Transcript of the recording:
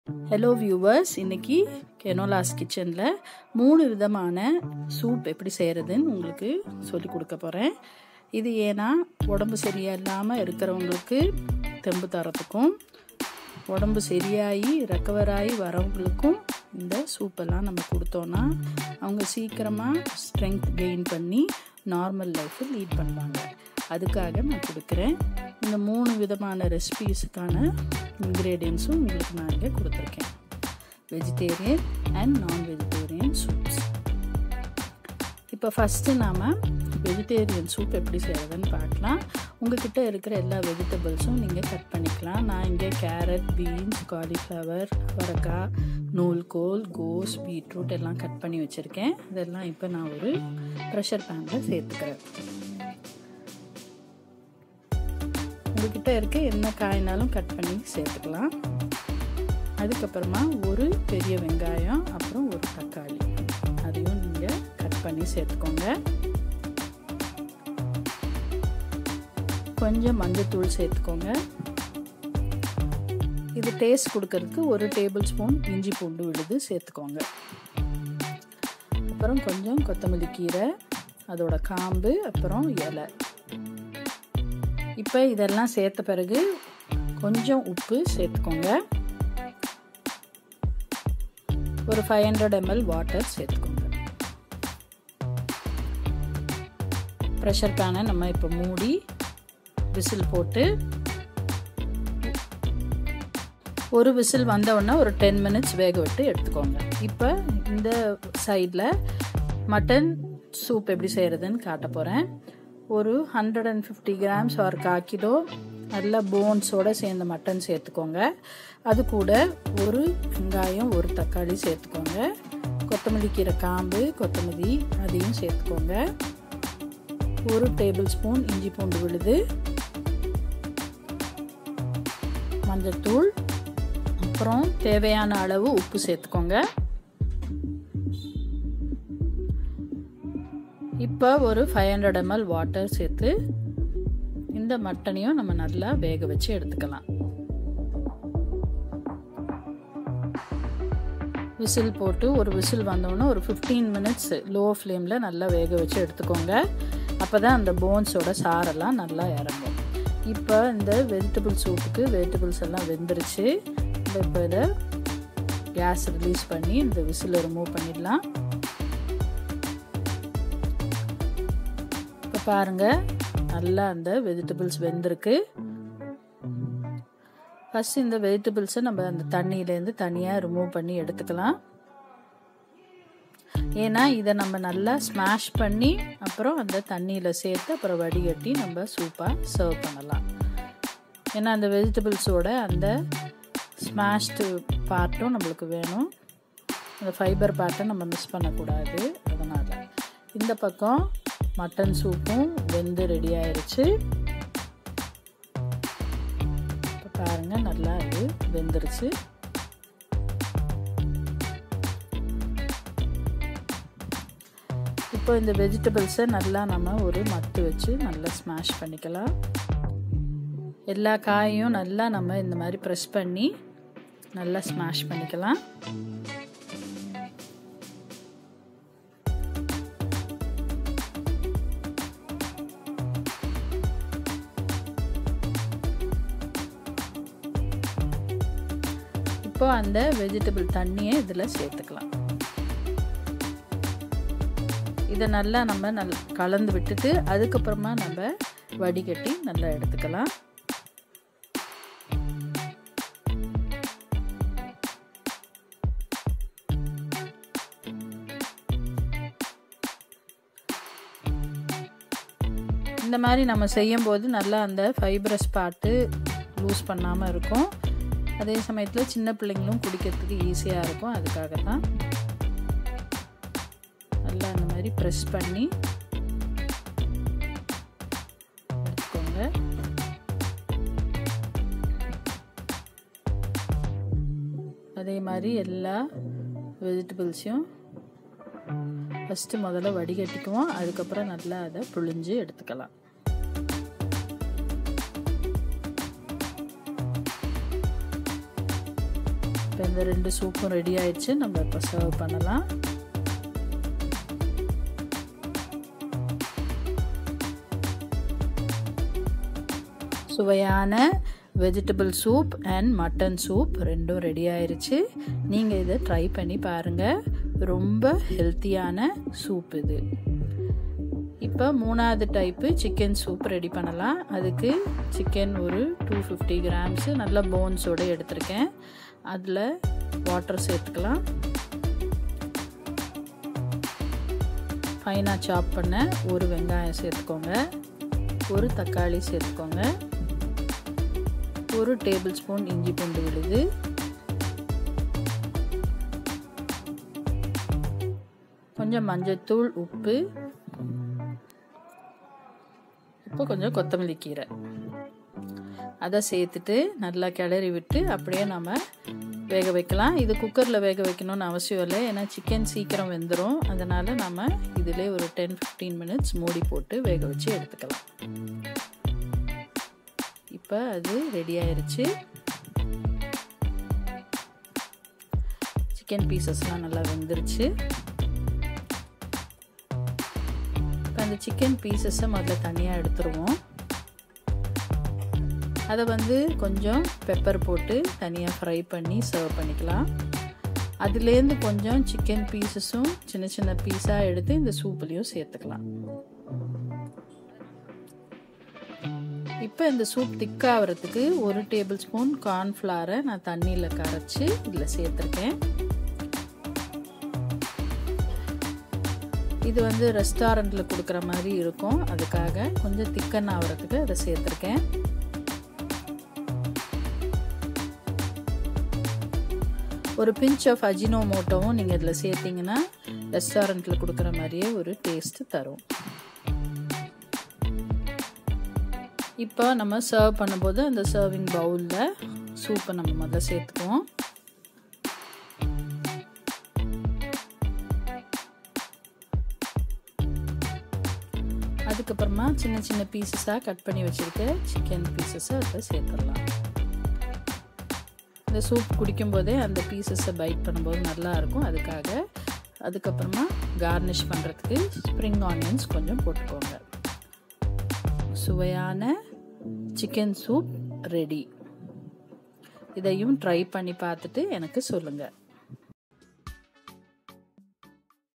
hello viewers இன்னைக்கு கெனோலாஸ் கிச்சனில் மூணு விதமான சூப் எப்படி செய்கிறதுன்னு உங்களுக்கு சொல்லி கொடுக்க போகிறேன் இது ஏன்னா உடம்பு சரியில்லாமல் இருக்கிறவங்களுக்கு தெம்பு தரத்துக்கும் உடம்பு சரியாகி ரெக்கவர் ஆகி வரவங்களுக்கும் இந்த சூப்பெல்லாம் நம்ம கொடுத்தோன்னா அவங்க சீக்கிரமாக ஸ்ட்ரென்த் கெயின் பண்ணி நார்மல் லைஃப்பை லீட் பண்ணுவாங்க அதுக்காக நான் கொடுக்குறேன் இந்த மூணு விதமான ரெசிபீஸுக்கான இன்க்ரீடியன்ஸும் உங்களுக்கு நான் இங்கே கொடுத்துருக்கேன் vegetarian and non vegetarian soups இப்போ ஃபஸ்ட்டு நாம் வெஜிடேரியன் சூப் எப்படி செய்கிறதுன்னு பார்க்கலாம் உங்ககிட்ட இருக்கிற எல்லா வெஜிடபிள்ஸும் நீங்கள் கட் பண்ணிக்கலாம் நான் இங்கே கேரட் பீன்ஸ் காலிஃப்ளவர் அவரக்காய் நூல்கோல் கோஸ் பீட்ரூட் எல்லாம் கட் பண்ணி வச்சுருக்கேன் இதெல்லாம் இப்போ நான் ஒரு ப்ரெஷர் பேனில் சேர்த்துக்கிறேன் உங்ககிட்ட இருக்க என்ன காய்னாலும் கட் பண்ணி சேர்த்துக்கலாம் அதுக்கப்புறமா ஒரு பெரிய வெங்காயம் அப்புறம் ஒரு தக்காளி அதையும் நீங்கள் கட் பண்ணி சேர்த்துக்கோங்க கொஞ்சம் மஞ்சத்தூள் சேர்த்துக்கோங்க இது டேஸ்ட் கொடுக்கறதுக்கு ஒரு டேபிள் ஸ்பூன் இஞ்சி பூண்டு விழுது சேர்த்துக்கோங்க அப்புறம் கொஞ்சம் கொத்தமல்லி கீரை அதோட காம்பு அப்புறம் இலை இப்போ இதெல்லாம் சேர்த்த பிறகு கொஞ்சம் உப்பு சேர்த்துக்கோங்க ஒரு ஃபைவ் ஹண்ட்ரட் எம்எல் வாட்டர் சேர்த்துக்கோங்க ப்ரெஷர் பேனை நம்ம இப்போ மூடி விசில் போட்டு ஒரு விசில் வந்தவுடனே ஒரு டென் மினிட்ஸ் வேக விட்டு எடுத்துக்கோங்க இப்போ இந்த சைடில் மட்டன் சூப் எப்படி செய்கிறதுன்னு காட்ட போகிறேன் ஒரு ஹண்ட்ரட் அண்ட் ஃபிஃப்டி கிராம்ஸ் ஒரு கால் கிலோ நல்ல போன்ஸோடு சேர்ந்த மட்டன் சேர்த்துக்கோங்க அது கூட ஒரு வெங்காயம் ஒரு தக்காளி சேர்த்துக்கோங்க கொத்தமல்லி கீரை காம்பு கொத்தமல்லி அதையும் சேர்த்துக்கோங்க ஒரு டேபிள் ஸ்பூன் இஞ்சி பூண்டு விழுது மஞ்சத்தூள் அப்புறம் தேவையான அளவு உப்பு சேர்த்துக்கோங்க இப்போ ஒரு ஃபைவ் ஹண்ட்ரட் எம்எல் வாட்டர் சேர்த்து இந்த மட்டனையும் நம்ம நல்லா வேக வச்சு எடுத்துக்கலாம் விசில் போட்டு ஒரு விசில் வந்தோடனே ஒரு ஃபிஃப்டீன் மினிட்ஸ் லோ ஃப்ளேமில் நல்லா வேக வச்சு எடுத்துக்கோங்க அப்போ தான் அந்த போன்ஸோட சாரெல்லாம் நல்லா இறங்கும் இப்போ இந்த வெஜிடபிள் சூப்புக்கு வெஜிடபிள்ஸ் எல்லாம் வெந்துருச்சு இப்போ இதை கேஸ் ரிலீஸ் பண்ணி இந்த விசிலை ரிமூவ் பண்ணிடலாம் இப்போ பாருங்கள் நல்லா அந்த வெஜிடபிள்ஸ் வெந்திருக்கு ஃபஸ்ட் இந்த வெஜிடபிள்ஸை நம்ம அந்த தண்ணியிலேருந்து தனியாக ரிமூவ் பண்ணி எடுத்துக்கலாம் ஏன்னா இதை நம்ம நல்லா ஸ்மாஷ் பண்ணி அப்புறம் அந்த தண்ணியில் சேர்த்து அப்புறம் வடிகட்டி நம்ம சூப்பாக சர்வ் பண்ணலாம் ஏன்னா அந்த வெஜிடபிள்ஸோட அந்த ஸ்மாஷ்டு பார்ட்டும் நம்மளுக்கு வேணும் அந்த ஃபைபர் பார்ட்டை நம்ம மிஸ் பண்ணக்கூடாது அதனால் இந்த பக்கம் மட்டன் சூப்பும் வெந்து ரெடி ஆயிடுச்சு இப்போ பாருங்கள் நல்லா இது வெந்துருச்சு இப்போ இந்த வெஜிடபிள்ஸை நல்லா நம்ம ஒரு மத்து வச்சு நல்லா ஸ்மாஷ் பண்ணிக்கலாம் எல்லா காயும் நல்லா நம்ம இந்த மாதிரி ப்ரெஸ் பண்ணி நல்லா ஸ்மாஷ் பண்ணிக்கலாம் இப்போ அந்த வெஜிடபிள் தண்ணியை இதில் சேர்த்துக்கலாம் இதை நல்லா நம்ம நல் கலந்து விட்டுட்டு அதுக்கப்புறமா நம்ம வடிகட்டி நல்லா எடுத்துக்கலாம் இந்த மாதிரி நம்ம செய்யும்போது நல்லா அந்த ஃபைப்ரஸ் பார்ட்டு லூஸ் பண்ணாமல் இருக்கும் அதே சமயத்தில் சின்ன பிள்ளைங்களும் குடிக்கிறதுக்கு ஈஸியாக இருக்கும் அதுக்காக தான் நல்லா அந்த மாதிரி ப்ரெஸ் பண்ணி எடுத்துக்கோங்க அதே மாதிரி எல்லா வெஜிடபிள்ஸையும் ஃபஸ்ட்டு முதல்ல வடிகட்டிக்குவோம் அதுக்கப்புறம் நல்லா அதை புழிஞ்சு எடுத்துக்கலாம் இப்போ இப்போ இந்த ரெண்டு சூப்பும் ரெடி ஆயிடுச்சு நம்ம இப்போ சர்வ் பண்ணலாம் சுவையான vegetable soup and mutton soup ரெண்டும் ரெடி ஆயிருச்சு நீங்கள் இதை ட்ரை பண்ணி பாருங்கள் ரொம்ப ஹெல்த்தியான சூப் இது இப்போ மூணாவது டைப்பு சிக்கன் சூப் ரெடி பண்ணலாம் அதுக்கு சிக்கன் ஒரு டூ ஃபிஃப்டி கிராம்ஸு நல்ல போன்ஸோடு எடுத்திருக்கேன் அதில் வாட்டர் சேர்த்துக்கலாம் ஃபைனாக சாப் பண்ண ஒரு வெங்காயம் சேர்த்துக்கோங்க ஒரு தக்காளி சேர்த்துக்கோங்க ஒரு டேபிள் ஸ்பூன் இஞ்சி பூண்டு விழுது கொஞ்சம் மஞ்சத்தூள் உப்பு இப்போ கொஞ்சம் கொத்தமல்லி கீரை அதை சேர்த்துட்டு நல்லா கிளறி விட்டு அப்படியே நம்ம வேக வைக்கலாம் இது குக்கரில் வேக வைக்கணும்னு அவசியம் இல்லை ஏன்னா சிக்கன் சீக்கிரம் வெந்துடும் அதனால் நம்ம இதிலே ஒரு டென் ஃபிஃப்டீன் மினிட்ஸ் மூடி போட்டு வேக வச்சு எடுத்துக்கலாம் இப்போ அது ரெடி ஆயிருச்சு சிக்கன் பீசஸ்லாம் நல்லா வெந்துருச்சு இப்போ அந்த சிக்கன் பீசஸை முதல்ல தனியாக எடுத்துருவோம் அதை வந்து கொஞ்சம் பெப்பர் போட்டு தனியாக ஃப்ரை பண்ணி சர்வ் பண்ணிக்கலாம் அதுலேருந்து கொஞ்சம் சிக்கன் பீசஸும் சின்ன சின்ன பீஸாக எடுத்து இந்த சூப்புலேயும் சேர்த்துக்கலாம் இப்போ இந்த சூப் திக்காகிறதுக்கு ஒரு டேபிள் ஸ்பூன் கார்ன்ஃப்ளவரை நான் தண்ணியில் கரைச்சி இதில் சேர்த்துருக்கேன் இது வந்து ரெஸ்டாரண்ட்டில் கொடுக்குற மாதிரி இருக்கும் அதுக்காக கொஞ்சம் திக்கன் ஆகிறதுக்கு அதை சேர்த்துருக்கேன் ஒரு பிஞ்ச் ஆஃப் அஜினோமோட்டோவும் நீங்கள் இதில் சேர்த்திங்கன்னா ரெஸ்டாரண்ட்டில் கொடுக்குற மாதிரியே ஒரு டேஸ்ட்டு தரும் இப்போ நம்ம சர்வ் பண்ணும்போது அந்த சர்விங் பவுலில் சூப்பை நம்ம முதல்ல சேர்த்துக்குவோம் அதுக்கப்புறமா சின்ன சின்ன பீசஸாக கட் பண்ணி வச்சுருக்க சிக்கன் பீசஸை அதில் சேர்த்துடலாம் இந்த சூப் குடிக்கும்போதே அந்த பீசஸை பைட் பண்ணும்போது நல்லா இருக்கும் அதுக்காக அதுக்கப்புறமா கார்னிஷ் பண்ணுறதுக்கு ஸ்ப்ரிங் ஆனியன்ஸ் கொஞ்சம் போட்டுக்கோங்க சுவையான சிக்கன் சூப் ரெடி இதையும் ட்ரை பண்ணி பார்த்துட்டு எனக்கு சொல்லுங்கள்